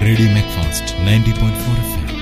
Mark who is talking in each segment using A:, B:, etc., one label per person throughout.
A: Radio മെക്ഫാസ്റ്റ് ninety point four F M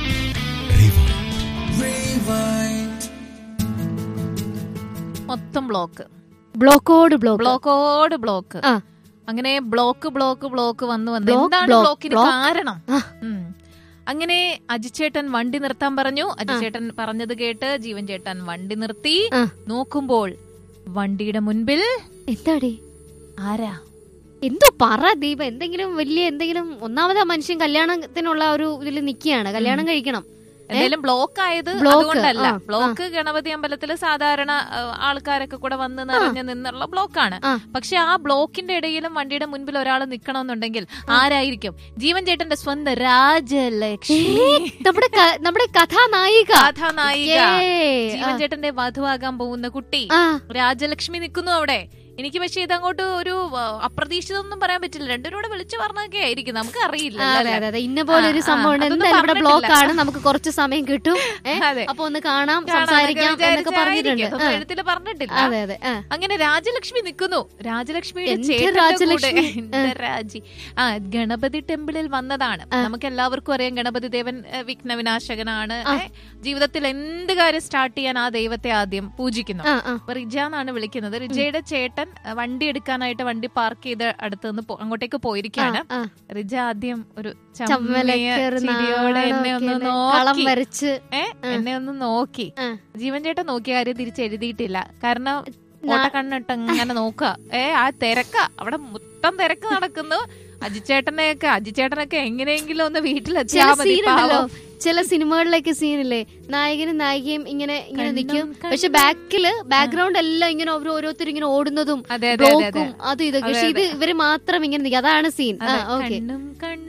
B: മൊത്തം block
C: ബ്ലോക്കോട് ബ്ലോക്ക്
B: ബ്ലോക്കോട് ബ്ലോക്ക്
C: ആ.
B: അങ്ങനെ ബ്ലോക്ക് ബ്ലോക്ക് ബ്ലോക്ക് വന്നു വന്നു
C: ബ്ലോക്ക്,
B: എന്താണ്
C: ബ്ലോക്ക്,
B: ബ്ലോക്കിന്
C: ബ്ലോക്ക്.
B: കാരണം
C: ആ.
B: ഉം. അങ്ങനെ അജിച്ചേട്ടൻ വണ്ടി നിർത്താൻ പറഞ്ഞു അജിച്ചേട്ടൻ പറഞ്ഞത് കേട്ട് ജീവൻ ചേട്ടൻ വണ്ടി നിർത്തി
C: ആ.
B: നോക്കുമ്പോൾ വണ്ടിയുടെ മുൻപിൽ
C: എന്താടി
B: ആരാ
C: എന്തോ പറ ദീപ എന്തെങ്കിലും വലിയ എന്തെങ്കിലും ഒന്നാമത് ആ മനുഷ്യൻ കല്യാണത്തിനുള്ള ഒരു ഇതിൽ നിക്കുകയാണ് കല്യാണം കഴിക്കണം
B: എന്തായാലും ബ്ലോക്ക് ആയത്
C: ബ്ലോക്ക്,
B: അതുകൊണ്ടല്ല
C: ആ,
B: ബ്ലോക്ക് ഗണപതി അമ്പലത്തില് സാധാരണ ആ, ആൾക്കാരൊക്കെ കൂടെ വന്ന് നിറഞ്ഞു നിന്നുള്ള ബ്ലോക്കാണ്
C: ആ.
B: പക്ഷെ ആ ബ്ലോക്കിന്റെ ഇടയിലും വണ്ടിയുടെ മുൻപിൽ ഒരാൾ നിക്കണമെന്നുണ്ടെങ്കിൽ ആരായിരിക്കും ജീവൻ ചേട്ടന്റെ സ്വന്തം രാജലക്ഷ്മി
C: നമ്മുടെ ക- നമ്മുടെ കഥാനായിക
B: കഥാനായിക
C: ഏയ്.
B: ജീവൻ
C: ആ.
B: ചേട്ടന്റെ വധുവാകാൻ പോകുന്ന കുട്ടി
C: ആ
B: രാജലക്ഷ്മി നിൽക്കുന്നു അവിടെ എനിക്ക് പക്ഷെ ഇതങ്ങോട്ട് ഒരു ആ, അപ്രതീക്ഷിതമൊന്നും പറയാൻ പറ്റില്ല രണ്ടുപേരോട് വിളിച്ചു പറഞ്ഞൊക്കെ ആയിരിക്കും നമുക്ക് അറിയില്ല
C: ആ, അതെ അതെ അതെ ഇന്ന പോലെ ഒരു
B: ആ, ആ,
C: സംഭവം ഉണ്ട്
B: അതൊന്നും
C: എന്തായാലും ഇവിടെ
B: പറഞ്ഞിട്ടില്ല.
C: ബ്ലോക്ക് ആണ് നമുക്ക് കുറച്ച് സമയം കിട്ടും ഏ?
B: അതെ.
C: അപ്പൊ ഒന്ന് കാണാം
B: കാണാനൊക്കെ
C: സംസാരിക്കാം എന്നൊക്കെ
B: വിചാരിച്ചായിരിക്കും.
C: പറഞ്ഞിട്ടുണ്ട്
B: അതൊന്നും
C: ആ.
B: എഴുത്തില് പറഞ്ഞിട്ടില്ല
C: അതെ അതെ ആ.
B: അങ്ങനെ രാജലക്ഷ്മി നിൽക്കുന്നു രാജലക്ഷ്മിയുടെ
C: എന്റെ
B: ചേട്ടന്റെ കൂടെ
C: രാജലക്ഷ്മി.
B: എന്റെ രാജി ആ ഗണപതി ടെമ്പിളിൽ വന്നതാണ് നമുക്ക് എല്ലാവർക്കും അറിയാം ഗണപതി ദേവൻ ഏ, വിഘ്നവിനാശകനാണ് ഏ, ജീവിതത്തിൽ എന്ത് കാര്യം സ്റ്റാർട്ട് ചെയ്യാൻ ആ ദൈവത്തെ ആദ്യം പൂജിക്കുന്നു
C: ആ ആ
B: അപ്പൊ റിജ എന്നാണ് വിളിക്കുന്നത് റിജയുടെ ചേട്ടൻ ഏ, വണ്ടി എടുക്കാനായിട്ട് വണ്ടി പാർക്ക് ചെയ്ത് അടുത്ത് നിന്ന് പോ- അങ്ങോട്ടേക്ക് പോയിരിക്കുകയാണ്
C: ആ.
B: റിജ ആദ്യം ഒരു ചമ്മിയ
C: ചമ്മലൊക്കെ ഒരു
B: ചിരിയോടെ എന്നെ ഒന്ന്
C: നാണമൊക്കെ കളം
B: നോക്കി
C: വരച്ച്
B: ഏ എന്നെ ഒന്ന് നോക്കി
C: ആ.
B: ജീവൻ ചേട്ടൻ നോക്കിയ കാര്യം തിരിച്ചെഴുതിയിട്ടില്ല കാരണം ഓട്ട കണ്ണിട്ട് ഇങ്ങനെ നോക്കുക ഏ ആ തിരക്ക അവിടെ മൊത്തം തിരക്ക് നടക്കുന്നു അജിച്ചേട്ടനെയൊക്കെ അജിച്ചേട്ടനൊക്കെ എങ്ങനെയെങ്കിലും ഒന്ന് വീട്ടിലെത്തിയാ
C: ചില
B: മതി
C: സീനുണ്ടല്ലോ
B: പാവം.
C: ചില സിനിമകളിലൊക്കെ സീനില്ലേ നായകനും നായികയും ഇങ്ങനെ ഇങ്ങനെ
B: കണ്ണും
C: നിൽക്കും
B: കണ്ണും.
C: പക്ഷെ ബാക്കില് ബാക്ക്ഗ്രൗണ്ട് എല്ലാം ഇങ്ങനെ ഓരോ ഓരോരുത്തർ ഇങ്ങനെ ഓടുന്നതും
B: അതെ അതെ അതെ അതെ
C: ബ്ലോക്കും അത് ഇതൊക്കെ പക്ഷെ ഇത് ഇവര് മാത്രം ഇങ്ങനെ നിൽക്കും അതാണ് സീൻ ആ
B: അതെ,
C: ഓക്കെ
B: കണ്ണും കണ്ണും